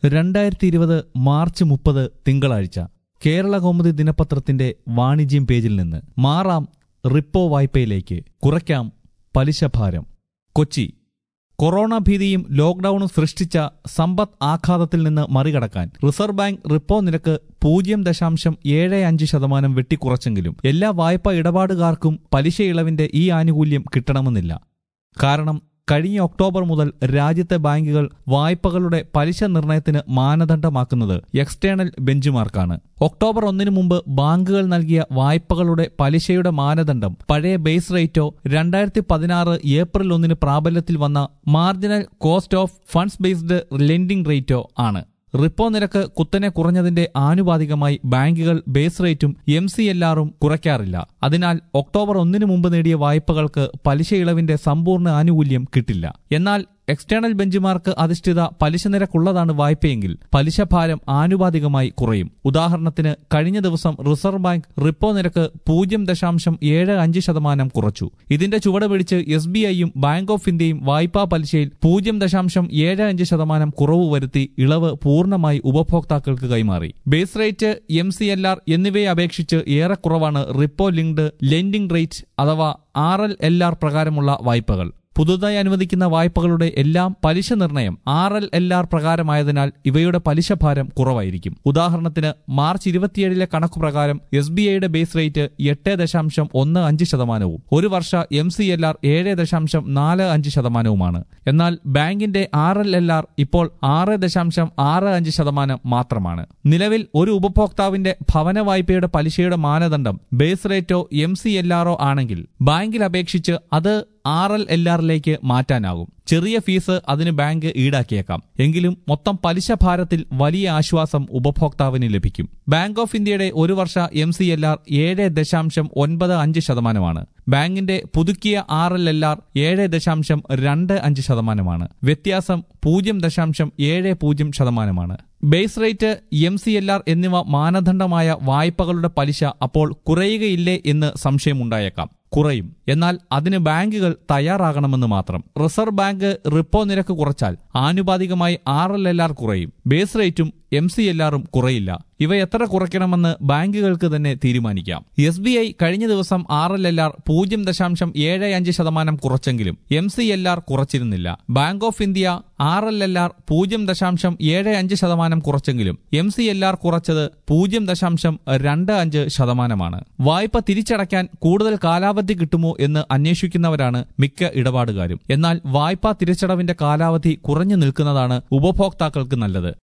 രണ്ടായിരത്തി ഇരുപത് മാർച്ച് മുപ്പത് തിങ്കളാഴ്ച കേരള കൗമുദി ദിനപത്രത്തിന്റെ വാണിജ്യം പേജിൽ നിന്ന് മാറാം റിപ്പോ വായ്പയിലേക്ക് കുറയ്ക്കാം പലിശഭാരം കൊച്ചി കൊറോണ ഭീതിയും ലോക്ഡൌണും സൃഷ്ടിച്ച സമ്പദ് ആഘാതത്തിൽ നിന്ന് മറികടക്കാൻ റിസർവ് ബാങ്ക് റിപ്പോ നിരക്ക് പൂജ്യം ദശാംശം ഏഴ് അഞ്ച് ശതമാനം വെട്ടിക്കുറച്ചെങ്കിലും എല്ലാ വായ്പാ ഇടപാടുകാർക്കും പലിശ ഇളവിന്റെ ഈ ആനുകൂല്യം കിട്ടണമെന്നില്ല കാരണം കഴിഞ്ഞ ഒക്ടോബർ മുതൽ രാജ്യത്തെ ബാങ്കുകൾ വായ്പകളുടെ പലിശ നിർണയത്തിന് മാനദണ്ഡമാക്കുന്നത് എക്സ്റ്റേണൽ ബെഞ്ചുമാർക്കാണ് ഒക്ടോബർ ഒന്നിനു മുമ്പ് ബാങ്കുകൾ നൽകിയ വായ്പകളുടെ പലിശയുടെ മാനദണ്ഡം പഴയ ബേസ് റേറ്റോ രണ്ടായിരത്തി പതിനാറ് ഏപ്രിൽ ഒന്നിന് പ്രാബല്യത്തിൽ വന്ന marginal cost of funds based lending റേറ്റോ ആണ് റിപ്പോ നിരക്ക് കുത്തനെ കുറഞ്ഞതിന്റെ ആനുപാതികമായി ബാങ്കുകൾ ബേസ് റേറ്റും എം സി എൽ ആറും കുറയ്ക്കാറില്ല അതിനാൽ ഒക്ടോബർ ഒന്നിനു മുമ്പ് നേടിയ വായ്പകൾക്ക് പലിശ ഇളവിന്റെ സമ്പൂർണ്ണ ആനുകൂല്യം കിട്ടില്ല എന്നാൽ എക്സ്റ്റേണൽ ബെഞ്ചുമാർക്ക് അധിഷ്ഠിത പലിശ നിരക്കുള്ളതാണ് വായ്പയെങ്കിൽ പലിശ ഭാരം ആനുപാതികമായി കുറയും ഉദാഹരണത്തിന് കഴിഞ്ഞ ദിവസം റിസർവ് ബാങ്ക് റിപ്പോ നിരക്ക് പൂജ്യം ദശാംശം ഏഴ് അഞ്ച് ശതമാനം കുറച്ചു ഇതിന്റെ ചുവട് പിടിച്ച് എസ് ബി ഐയും ബാങ്ക് ഓഫ് ഇന്ത്യയും വായ്പാ പലിശയിൽ പൂജ്യം ദശാംശം ഏഴ് അഞ്ച് ശതമാനം കുറവ് വരുത്തി ഇളവ് പൂർണ്ണമായി ഉപഭോക്താക്കൾക്ക് കൈമാറി base rate M C L R എന്നിവയെ അപേക്ഷിച്ച് ഏറെ കുറവാണ് റിപ്പോ ലിങ്ക്ഡ് ലെൻഡിംഗ് റേറ്റ് അഥവാ ആർ എൽ എൽ ആർ പ്രകാരമുള്ള വായ്പകൾ പുതുതായി അനുവദിക്കുന്ന വായ്പകളുടെ എല്ലാം പലിശ നിർണയം ആർ എൽ എൽ ആർ പ്രകാരമായതിനാൽ ഇവയുടെ പലിശ ഭാരം കുറവായിരിക്കും ഉദാഹരണത്തിന് മാർച്ച് ഇരുപത്തിയേഴിലെ കണക്കു പ്രകാരം എസ് ബി ഐയുടെ ബേസ് റേറ്റ് എട്ട് ദശാംശം ഒന്ന് അഞ്ച് ശതമാനവും ഒരു വർഷ എം സി എൽ ആർ ഏഴ് ദശാംശം നാല് അഞ്ച് ശതമാനവുമാണ് എന്നാൽ ബാങ്കിന്റെ ആർ എൽ എൽ ആർ ഇപ്പോൾ ആറ് ദശാംശം ആറ് അഞ്ച് ശതമാനം മാത്രമാണ് നിലവിൽ ഒരു ഉപഭോക്താവിന്റെ ഭവന വായ്പയുടെ പലിശയുടെ മാനദണ്ഡം ബേസ് റേറ്റോ എം സി എൽ ആറോ ആണെങ്കിൽ ബാങ്കിൽ അപേക്ഷിച്ച് അത് ആർ എൽ എൽ ആറിലേക്ക് മാറ്റാനാകും ചെറിയ ഫീസ് അതിന് ബാങ്ക് ഈടാക്കിയേക്കാം എങ്കിലും മൊത്തം പലിശ ഭാരത്തിൽ വലിയ ആശ്വാസം ഉപഭോക്താവിന് ലഭിക്കും ബാങ്ക് ഓഫ് ഇന്ത്യയുടെ ഒരു വർഷ എം സി എൽ ആർ ഏഴ് ദശാംശം ഒൻപത് അഞ്ച് ശതമാനമാണ് ബാങ്കിന്റെ പുതുക്കിയ ആർ എൽ എൽ ആർ ഏഴ് ദശാംശം രണ്ട് അഞ്ച് ശതമാനമാണ് വ്യത്യാസം പൂജ്യം ദശാംശം ഏഴ് പൂജ്യം ശതമാനമാണ് base rate M C L R എന്നിവ മാനദണ്ഡമായ വായ്പകളുടെ പലിശ അപ്പോൾ കുറയുകയില്ലേ എന്ന് സംശയമുണ്ടായേക്കാം കുറയും എന്നാൽ അതിന് ബാങ്കുകൾ തയ്യാറാകണമെന്ന് മാത്രം റിസർവ് ബാങ്ക് റിപ്പോ നിരക്ക് കുറച്ചാൽ ആനുപാതികമായി ആർ എൽ എൽ ആർ കുറയും ബേസ് റേറ്റും എം സി എൽ ആറും കുറയില്ല ഇവ എത്ര കുറയ്ക്കണമെന്ന് ബാങ്കുകൾക്ക് തന്നെ തീരുമാനിക്കാം എസ് ബി ഐ കഴിഞ്ഞ ദിവസം ആർ എൽ എൽ ആർ പൂജ്യം ദശാംശം ഏഴ് അഞ്ച് ശതമാനം കുറച്ചെങ്കിലും എം സി എൽ ആർ കുറച്ചിരുന്നില്ല bank of India R L L R പൂജ്യം ദശാംശം ഏഴ് അഞ്ച് ശതമാനം കുറച്ചെങ്കിലും എം സി എൽ ആർ കുറച്ചത് പൂജ്യം ദശാംശം രണ്ട് അഞ്ച് ശതമാനമാണ് വായ്പ തിരിച്ചടയ്ക്കാൻ കൂടുതൽ കാലാവധി കിട്ടുമോ എന്ന് അന്വേഷിക്കുന്നവരാണ് മിക്ക ഇടപാടുകാരും എന്നാൽ വായ്പാ തിരിച്ചടവിന്റെ കാലാവധി കുറഞ്ഞു നിൽക്കുന്നതാണ് ഉപഭോക്താക്കൾക്ക് നല്ലത്